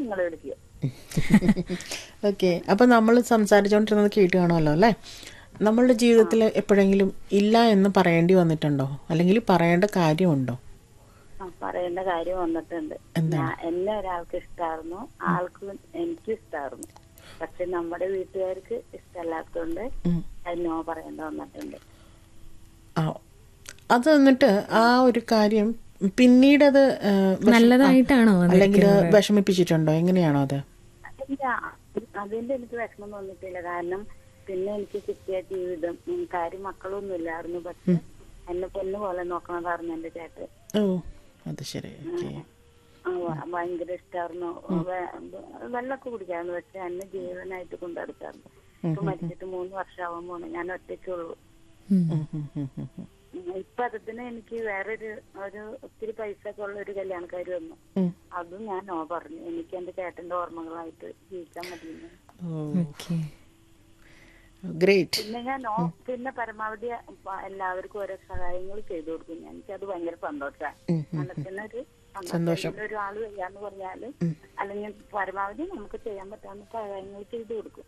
നിങ്ങൾ വിളിക്കുക ഓക്കെ അപ്പൊ നമ്മൾ സംസാരിച്ചുകൊണ്ടിരുന്നത് കേട്ട് കാണുമല്ലോ അല്ലേ നമ്മളുടെ ജീവിതത്തിൽ എപ്പോഴെങ്കിലും ഇല്ല എന്ന് പറയേണ്ടി വന്നിട്ടുണ്ടോ അല്ലെങ്കിൽ പറയേണ്ട കാര്യമുണ്ടോ ആ, പറയേണ്ട കാര്യം വന്നിട്ടുണ്ട് ഞാൻ എന്നെ ഒരാൾക്ക് ഇഷ്ടമായിരുന്നു ആൾക്ക് എനിക്കും ഇഷ്ടമായിരുന്നു പക്ഷെ നമ്മുടെ വീട്ടുകാർക്ക് ഇഷ്ടമല്ലാത്തതുകൊണ്ട് ഉം. അത് നോ പറയേണ്ട വന്നിട്ടുണ്ട് ആ അത് എന്നിട്ട് ആ ഒരു കാര്യം പിന്നീട് അത് ആ, വിഷ- നല്ലതായിട്ടാണോ അല്ലെങ്കിൽ വിഷമിപ്പിച്ചിട്ടുണ്ടോ എങ്ങനെയാണോ അത് ഇല്ല അതിന്റെ എനിക്ക് വിഷമം തോന്നിയിട്ടില്ല കാരണം പിന്നെ എനിക്ക് കിട്ടിയ ജീവിതം ഉം, കാര്യം മക്കളൊന്നും ഇല്ലായിരുന്നു പക്ഷെ എന്നെ പൊന്നു പോലെ നോക്കണതായിരുന്നു എന്റെ ചേട്ടൻ ഓ അത് ശരി ഓക്കെ ആ, ഭ- ഭയങ്കര ഇഷ്ടമായിരുന്നു വെള്ളമൊക്കെ കുടിക്കായിരുന്നു പക്ഷെ എന്നെ ജീവനായിട്ട് കൊണ്ടെടുത്തായിരുന്നു ഇപ്പൊ മരിച്ചിട്ട് മൂന്ന് വർഷമാവാൻ പോണു ഞാൻ ഒറ്റയ്ക്കുള്ളൂ ഉം, ഇപ്പൊ അതിന് എനിക്ക് വേറൊരു ഒരു ഒത്തിരി പൈസ ഒക്കെ ഉള്ള ഒരു കല്യാണക്കാരി വന്നു അതും ഞാൻ നോ പറഞ്ഞു എനിക്ക് എന്റെ ചേട്ടന്റെ ഓർമ്മകളായിട്ട് ജീവിക്കാൻ മതിയെന്ന് ഓക്കെ ഗ്രേറ്റ് പിന്നെ ഞാൻ നോ പിന്നെ പരമാവധി പ- എല്ലാവർക്കും ഓരോ സഹായങ്ങൾ ചെയ്തു കൊടുക്കും ഞാൻ എനിക്കത് ഭയങ്കര സന്തോഷമാണ് മനസ്സിനൊരു സന്തോഷം ഒരാള് ചെയ്യാന്ന് പറഞ്ഞാല് അല്ലെങ്കിൽ പരമാവധി നമുക്ക് ചെയ്യാൻ പറ്റാവുന്ന സഹായങ്ങൾ ചെയ്തു കൊടുക്കും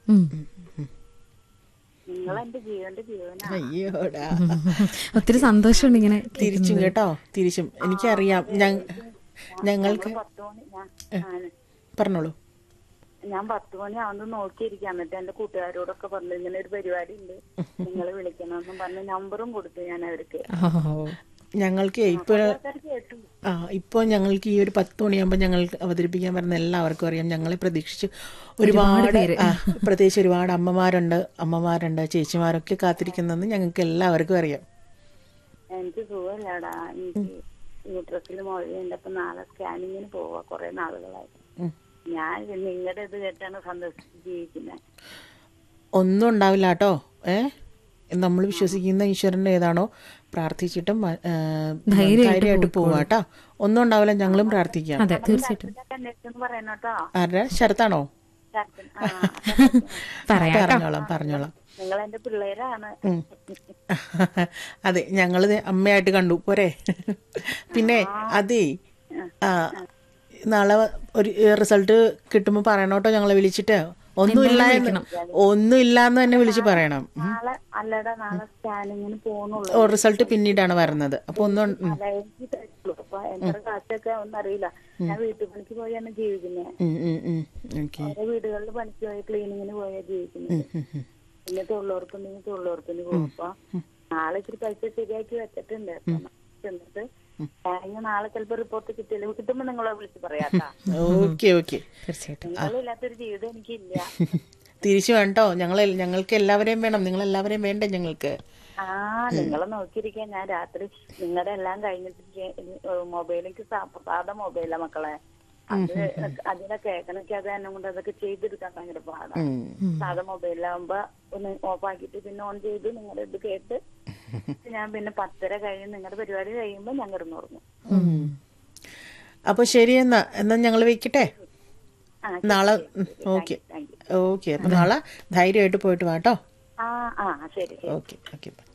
നിങ്ങൾ എന്റെ ജീവന്റെ ജീവനാണ് അയ്യോടാ ഒത്തിരി സന്തോഷമുണ്ട് ഇങ്ങനെ തിരിച്ചും കേട്ടോ തിരിച്ചും എനിക്കറിയാം ഞ- ഞങ്ങൾക്ക് പത്ത് മണി ഞാൻ ആണ്. പറഞ്ഞോളൂ ഞാൻ പത്ത് മണി ആവുന്നത് നോക്കിയിരിക്കാം എന്നിട്ട് എന്റെ കൂട്ടുകാരോടൊക്കെ പറഞ്ഞു ഇങ്ങനെ ഒരു പരിപാടി ഉണ്ട് നിങ്ങൾ വിളിക്കണമെന്നും പറഞ്ഞ് നമ്പറും കൊടുത്തു ഞാൻ അവർക്ക് ഓ ഞങ്ങൾക്ക് ഇപ്പൊ ആൾക്കാർ കേട്ടു ആ ഇപ്പോൾ ഞങ്ങൾക്ക് ഈ ഒരു പത്ത് മണിയാകുമ്പോൾ ഞങ്ങൾക്ക് അവതരിപ്പിക്കാൻ വരുന്ന എല്ലാവർക്കും അറിയാം ഞങ്ങളെ പ്രതീക്ഷിച്ച് ഒരുപാട് ആ, പ്രത്യേകിച്ച് ഒരുപാട് അമ്മമാരുണ്ട് അമ്മമാരുണ്ട് ചേച്ചിമാരൊക്കെ കാത്തിരിക്കുന്നെന്ന് ഞങ്ങൾക്ക് എല്ലാവർക്കും അറിയാം എനിക്ക് സുഖമില്ലാടാ എനിക്ക് യൂട്രസിൽ മുഴയുണ്ട് അപ്പൊ നാളെ സ്കാനിങ്ങിന് പോവാ കുറെ നാളുകളായി ഉം. ഞാൻ നിങ്ങളുടെ ഇത് കേട്ടാണ് സന്തോഷിച്ച് ജീവിക്കുന്നത് ഒന്നും ഉണ്ടാവില്ല കേട്ടോ ഏ നമ്മൾ വിശ്വസിക്കുന്ന ഈശ്വരൻ്റെ ഏതാണോ പ്രാർത്ഥിച്ചിട്ടും ആ, ധൈര്യമായിട്ട് പോവാ കേട്ടോ ഒന്നും ഉണ്ടാവില്ല ഞങ്ങളും പ്രാർത്ഥിക്കാം അതെ തീർച്ചയായിട്ടും ഇതൊക്കെ അന്വേഷിച്ചെന്ന് പറയണം കേട്ടോ ആരുടെ ശരത്താണോ ചാച്ചൻ. ആ, പറയാം പറഞ്ഞോളാം പറഞ്ഞോളാം നിങ്ങൾ എന്റെ പിള്ളേരാണ് ഉം. അതെ ഞങ്ങളിത് അമ്മയായിട്ട് കണ്ടു പോരെ പിന്നെ അതേ ആ നാളെ ഒരു റിസൾട്ട് കിട്ടുമ്പോൾ പറയണോട്ടോ ഞങ്ങളെ വിളിച്ചിട്ട് ഒന്നുമില്ല എന്ന് ഒന്നുമില്ല എന്ന് തന്നെ വിളിച്ച് പറയണം നാളെ അല്ലടാ നാളെ സ്കാനിങ്ങിന് പോകുന്നുള്ളൂ ഓ റിസൾട്ട് പിന്നീടാണ് വരുന്നത് അപ്പൊ ഒന്നും ഉം, അല്ല എനിക്ക് തരുള്ളൂ അപ്പൊ എത്ര കാശൊക്കെ ഒന്നറിയില്ല ഞാൻ വീട്ടു പണിക്ക് പോയാണ് ജീവിക്കുന്നത് ഉം, ഉം, ഉം. ഓക്കെ ഓരോ വീടുകളിൽ പണിക്ക് പോയി ക്ലീനിങ്ങിന് പോയാ ജീവിക്കുന്നത് പിന്നെ തൊഴിലുറപ്പുണ്ടെങ്കിൽ തൊഴിലുറപ്പിന് പോകും അപ്പൊ നാളെ ഇച്ചിരി പൈസ ശരിയാക്കി വെച്ചിട്ടുണ്ട് അപ്പൊ ചെന്നിട്ട് സ്കാനിങ് നാളെ ചിലപ്പോ റിപ്പോർട്ട് കിട്ടിയില്ല കിട്ടുമ്പോ നിങ്ങളെ വിളിച്ച് പറയാട്ടാ ഓക്കെ ഓക്കെ തീർച്ചയായിട്ടും നിങ്ങളില്ലാത്തൊരു ജീവിതം എനിക്കില്ല തിരിച്ചു വേണ്ടോ ഞങ്ങൾ ഞങ്ങൾക്ക് എല്ലാവരെയും വേണം നിങ്ങൾ എല്ലാവരെയും വേണ്ടേ ഞങ്ങൾക്ക് ആ നിങ്ങളെ നോക്കിയിരിക്കാൻ ഞാൻ രാത്രി നിങ്ങളുടെ എല്ലാം കഴിഞ്ഞിട്ട് മൊബൈലേക്ക് സാധാ മൊബൈലാ മക്കളെ അത് അതിനെ കേൾക്കണൊക്കെ അത് എന്നെ കൊണ്ട് അതൊക്കെ ചെയ്തെടുക്കാൻ ഭയങ്കര പാടാണ് ഉം. സാധാ മൊബൈലാകുമ്പോ ഒന്ന് ഓഫ് ആക്കിയിട്ട് പിന്നെ ഓൺ ചെയ്ത് നിങ്ങളുടെ ഇത് കേട്ട് ഞാൻ പിന്നെ പത്തര കഴിഞ്ഞ് നിങ്ങളുടെ പരിപാടി കഴിയുമ്പോ ഞാൻ കിടന്നുറങ്ങും ഉം. അപ്പൊ ശരി എന്നാ എന്നാ ഞങ്ങൾ വെക്കട്ടെ ആ നാളെ ഓക്കെ താങ്ക് യു ഓക്കെ അപ്പൊ നാളെ ധൈര്യമായിട്ട് പോയിട്ട് വാട്ടോ ആ ആ ശരി ശരി ഓക്കെ ഓക്കെ